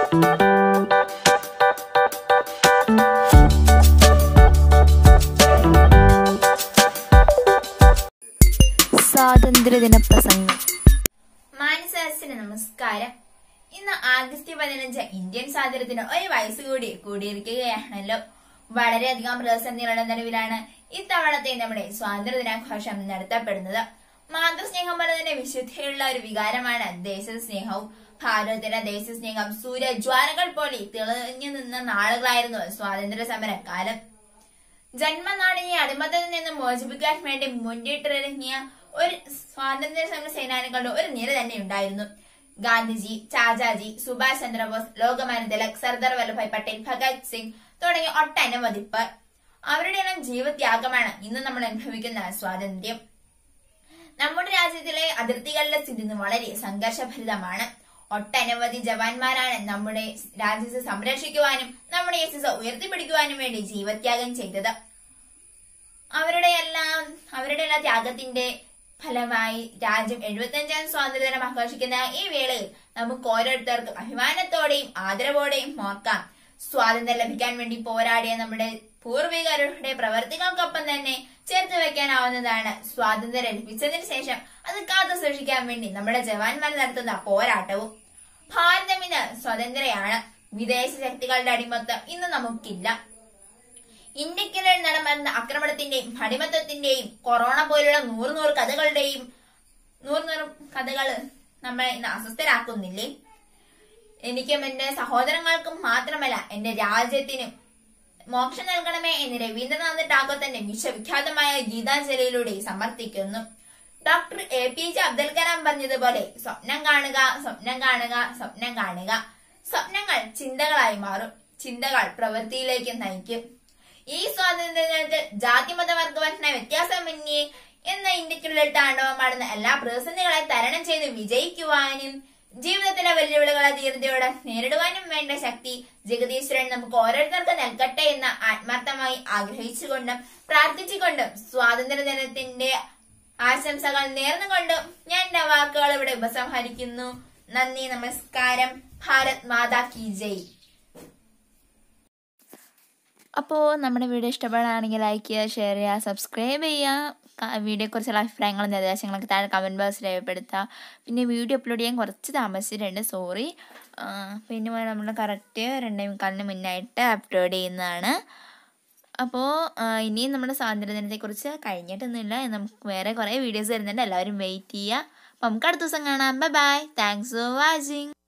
സ്വാതന്ത്ര്യദിന പ്രസംഗം മാനസാസിന് നമസ്കാരം ഇന്ന് ആഗസ്റ്റ് പതിനഞ്ച് ഇന്ത്യൻ സ്വാതന്ത്ര്യത്തിന് ഒരു വയസ്സ് കൂടി കൂടിയിരിക്കുകയാണല്ലോ വളരെയധികം പ്രതിസന്ധികളുടെ നടുവിലാണ് ഇത്തവണത്തെ നമ്മുടെ സ്വാതന്ത്ര്യ ദിനാഘോഷം നടത്തപ്പെടുന്നത് മാതൃസ്നേഹം പോലെ തന്നെ വിശുദ്ധിയുള്ള ഒരു വികാരമാണ് ദേശസ്നേഹവും ഭാരതത്തിന്റെ ദേശസ്നേഹം സൂര്യജ്വാലകൾ പോലെ തെളിഞ്ഞു നിന്ന നാളുകളായിരുന്നു സ്വാതന്ത്ര്യ സമര കാലം ജന്മനാടിനെ അടിമത്തത്തിൽ നിന്ന് മോചിപ്പിക്കാൻ വേണ്ടി മുന്നിട്ടിറങ്ങിയ ഒരു സ്വാതന്ത്ര്യ സമര സേനാനികളുടെ ഒരു നിര തന്നെ ഉണ്ടായിരുന്നു ഗാന്ധിജി ചാചാജി സുഭാഷ് ചന്ദ്രബോസ് ലോകമാന്യ തിലക് സർദാർ വല്ലഭായ് പട്ടേൽ ഭഗത് സിംഗ് തുടങ്ങിയ ഒട്ടനവധി പേർ അവരുടെയെല്ലാം ജീവത്യാഗമാണ് ഇന്ന് നമ്മൾ അനുഭവിക്കുന്ന സ്വാതന്ത്ര്യം നമ്മുടെ രാജ്യത്തിലെ അതിർത്തികളിലെ സ്ഥിതി ഇന്ന് വളരെ സംഘർഷഭരിതമാണ് ഒട്ടനവധി ജവാന്മാരാണ് നമ്മുടെ രാജ്യത്തെ സംരക്ഷിക്കുവാനും നമ്മുടെ യശസ് ഉയർത്തിപ്പിടിക്കുവാനും വേണ്ടി ജീവത്യാഗം ചെയ്തത് അവരുടെ എല്ലാം അവരുടെ എല്ലാ ത്യാഗത്തിന്റെ ഫലമായി രാജ്യം എഴുപത്തഞ്ചാം സ്വാതന്ത്ര്യം ആഘോഷിക്കുന്ന ഈ വേളയിൽ നമുക്ക് ഓരോരുത്തർക്കും അഭിമാനത്തോടെയും ആദരവോടെയും ഓർക്കാം സ്വാതന്ത്ര്യം ലഭിക്കാൻ വേണ്ടി പോരാടിയ നമ്മുടെ പൂർവികരുടെ പ്രവർത്തികൾക്കൊപ്പം തന്നെ ചേർത്ത് വെക്കാനാവുന്നതാണ് സ്വാതന്ത്ര്യം ലഭിച്ചതിന് ശേഷം അത് കാത്തു സൂക്ഷിക്കാൻ വേണ്ടി നമ്മുടെ ജവാന്മാർ നടത്തുന്ന പോരാട്ടവും ഭാരതം ഇന്ന് സ്വതന്ത്രയാണ് വിദേശ ശക്തികളുടെ അടിമത്തം ഇന്ന് നമുക്കില്ല ഇന്ത്യക്കിടയിൽ നടന്ന ആക്രമണത്തിന്റെയും അടിമത്തത്തിന്റെയും കൊറോണ പോലുള്ള നൂറ് നൂറ് കഥകളുടെയും നൂറ് നൂറ് കഥകൾ നമ്മളെ ഇന്ന് അസ്വസ്ഥരാക്കുന്നില്ലേ എനിക്കും എന്റെ സഹോദരങ്ങൾക്കും മാത്രമല്ല എന്റെ രാജ്യത്തിനും മോക്ഷം നൽകണമേ എന്ന് രവീന്ദ്രനാഥ് ടാഗോർ തന്റെ വിശ്വവിഖ്യാതമായ ഗീതാഞ്ജലിയിലൂടെ സമർത്ഥിക്കുന്നു doctor A P J Abdul Kalam പറഞ്ഞതുപോലെ സ്വപ്നം കാണുക സ്വപ്നം കാണുക സ്വപ്നം കാണുക സ്വപ്നങ്ങൾ ചിന്തകളായി മാറും ചിന്തകൾ പ്രവൃത്തിയിലേക്ക് നയിക്കും ഈ സ്വാതന്ത്ര്യത്തിൽ ജാതിമത വർഗവർണ്ണ വ്യത്യാസമന്യേ എന്ന ഇന്ത്യക്കുള്ള താണ്ഡവമാടുന്ന എല്ലാ പ്രതിസന്ധികളെ തരണം ചെയ്ത് വിജയിക്കുവാനും ജീവിതത്തിലെ വെല്ലുവിളികളെ ധീരതയോടെ നേരിടുവാനും വേണ്ട ശക്തി ജഗദീശ്വരൻ നമുക്ക് ഓരോരുത്തർക്കും നൽകട്ടെ എന്ന് ആത്മാർത്ഥമായി ആഗ്രഹിച്ചുകൊണ്ടും പ്രാർത്ഥിച്ചുകൊണ്ടും സ്വാതന്ത്ര്യ ദിനത്തിന്റെ ആശംസകൾ നേർന്നുകൊണ്ടും ഞാൻ എന്റെ വാക്കുകൾ ഇവിടെ ഉപസംഹരിക്കുന്നു നന്ദി നമസ്കാരം ഭാരത് മാതാ കി ജയ് അപ്പോൾ നമ്മുടെ വീഡിയോ ഇഷ്ടപ്പെടുകയാണെങ്കിൽ ലൈക്ക് ചെയ്യുക ഷെയർ ചെയ്യുക സബ്സ്ക്രൈബ് ചെയ്യുക വീഡിയോയെക്കുറിച്ചുള്ള അഭിപ്രായങ്ങളും നിർദ്ദേശങ്ങളൊക്കെ താഴെ കമൻറ്റ് ബോക്സിൽ രേഖപ്പെടുത്തുക പിന്നെ വീഡിയോ അപ്ലോഡ് ചെയ്യാൻ കുറച്ച് താമസിച്ചിട്ടുണ്ട് സോറി പിന്നെ നമ്മൾ കറക്റ്റ് രണ്ടേ മുക്കാലിന് മുന്നായിട്ട് അപ്ലോഡ് ചെയ്യുന്നതാണ് അപ്പോൾ ഇനിയും നമ്മുടെ സ്വാതന്ത്ര്യദിനത്തെക്കുറിച്ച് കഴിഞ്ഞിട്ടൊന്നുമില്ല നമുക്ക് വേറെ കുറേ വീഡിയോസ് വരുന്നുണ്ട് എല്ലാവരും വെയിറ്റ് ചെയ്യുക അപ്പോൾ നമുക്ക് അടുത്ത ദിവസം കാണാം bye bye thanks for watching